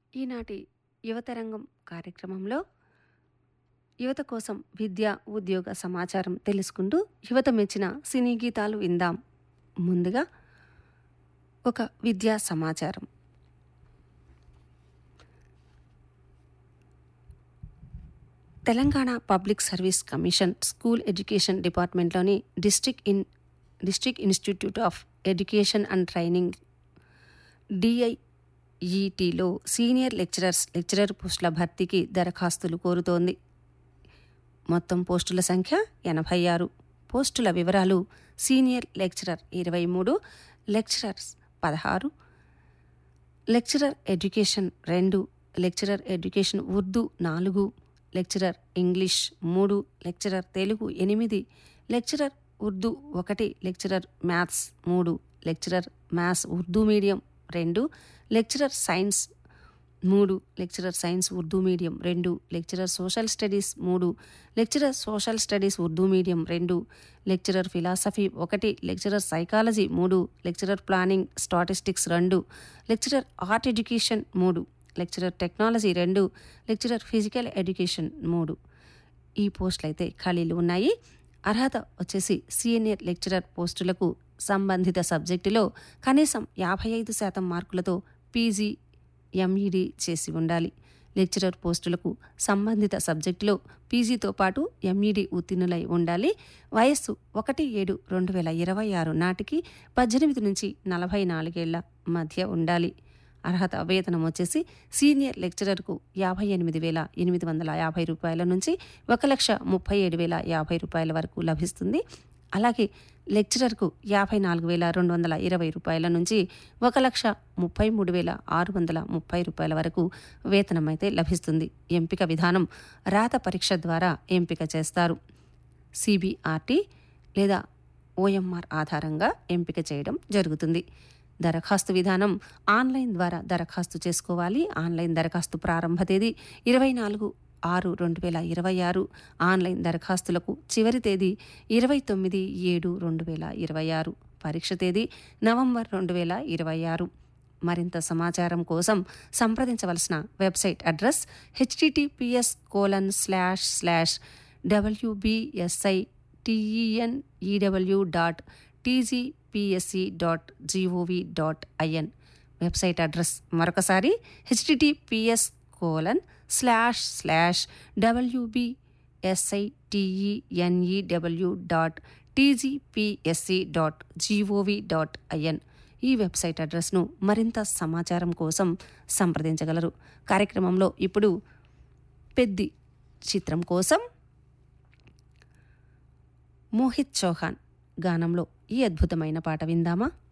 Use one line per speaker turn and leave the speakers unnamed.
ఈనాటి యువతరంగం కార్యక్రమంలో యువత కోసం విద్య ఉద్యోగ సమాచారం తెలుసుకుంటూ యువత మెచ్చిన సినీ గీతాలు విందాం ముందుగా ఒక విద్యా సమాచారం Telangana public service commission school education డిపార్ట్మెంట్లోని district in district institute of education and training డిఐఈటిలో సీనియర్ లెక్చరర్స్ లెక్చరర్ పోస్టుల భర్తీకి దరఖాస్తులు కోరుతోంది మొత్తం పోస్టుల సంఖ్య ఎనభై ఆరు పోస్టుల వివరాలు సీనియర్ లెక్చరర్ ఇరవై మూడు లెక్చరర్స్ పదహారు లెక్చరర్ ఎడ్యుకేషన్ రెండు లెక్చరర్ ఎడ్యుకేషన్ ఉర్దూ నాలుగు లెక్చరర్ ఇంగ్లీష్ మూడు లెక్చరర్ తెలుగు ఎనిమిది లెక్చరర్ ఉర్దూ ఒకటి లెక్చరర్ మ్యాథ్స్ మూడు లెక్చరర్ మ్యాథ్స్ ఉర్దూ మీడియం రెండు లెక్చరర్ సైన్స్ మూడు లెక్చరర్ సైన్స్ ఉర్దూ మీడియం రెండు లెక్చరర్ సోషల్ స్టడీస్ మూడు lecturer social studies Urdu medium రెండు లెక్చరర్ ఫిలాసఫీ ఒకటి లెక్చరర్ సైకాలజీ మూడు లెక్చరర్ ప్లానింగ్ స్టాటిస్టిక్స్ రెండు లెక్చరర్ ఆర్ట్ ఎడ్యుకేషన్ మూడు లెక్చరర్ టెక్నాలజీ రెండు లెక్చరర్ ఫిజికల్ ఎడ్యుకేషన్ మూడు ఈ పోస్టులు అయితే ఖాళీలు ఉన్నాయి అర్హత వచ్చేసి సీనియర్ లెక్చరర్ పోస్టులకు సంబంధిత సబ్జెక్టులో కనీసం యాభై ఐదు శాతం మార్కులతో పీజీ ఎంఈడి చేసి ఉండాలి లెక్చరర్ పోస్టులకు సంబంధిత సబ్జెక్టులో పీజీతో పాటు ఎంఈడి ఉత్తీర్ణులై ఉండాలి వయస్సు ఒకటి ఏడు రెండు వేల ఇరవై ఆరు నాటికి పద్దెనిమిది నుంచి నలభై నాలుగేళ్ల మధ్య ఉండాలి అర్హత వేతనం వచ్చేసి సీనియర్ లెక్చరర్కు యాభై ఎనిమిది వేల ఎనిమిది వందల యాభై రూపాయల నుంచి ఒక లక్ష ముప్పై ఏడు వేల యాభై రూపాయల వరకు లభిస్తుంది అలాగే లెక్చరర్కు యాభై నాలుగు వేల రెండు వందల ఇరవై రూపాయల నుంచి ఒక లక్ష ముప్పై మూడు వేల ఆరు వందల ముప్పై రూపాయల వరకు వేతనం అయితే లభిస్తుంది ఎంపిక విధానం రాత పరీక్ష ద్వారా ఎంపిక చేస్తారు సిబిఆర్టీ లేదా ఓఎంఆర్ ఆధారంగా ఎంపిక చేయడం జరుగుతుంది దరఖాస్తు విధానం ఆన్లైన్ ద్వారా దరఖాస్తు చేసుకోవాలి ఆన్లైన్ దరఖాస్తు ప్రారంభ తేదీ ఇరవై నాలుగు ఆరు రెండు వేల ఇరవై ఆరు ఆన్లైన్ దరఖాస్తులకు చివరి తేదీ ఇరవై తొమ్మిది ఏడు రెండు వేల ఇరవై ఆరు పరీక్ష తేదీ నవంబర్ రెండు వేల ఇరవై ఆరు మరింత సమాచారం కోసం సంప్రదించవలసిన website address HTTPS colon slash slash W B S I T E N E W dot TGPSC dot G O V dot I N website address మరొకసారి HTTPS colon slash slash W B S I T E N E W dot TGPSC dot G O V dot I N ఈ వెబ్సైట్ అడ్రస్ను మరింత సమాచారం కోసం సంప్రదించగలరు కార్యక్రమంలో ఇప్పుడు పెద్ది చిత్రం కోసం మోహిత్ చౌహాన్ గానంలో ఈ అద్భుతమైన పాట విందామా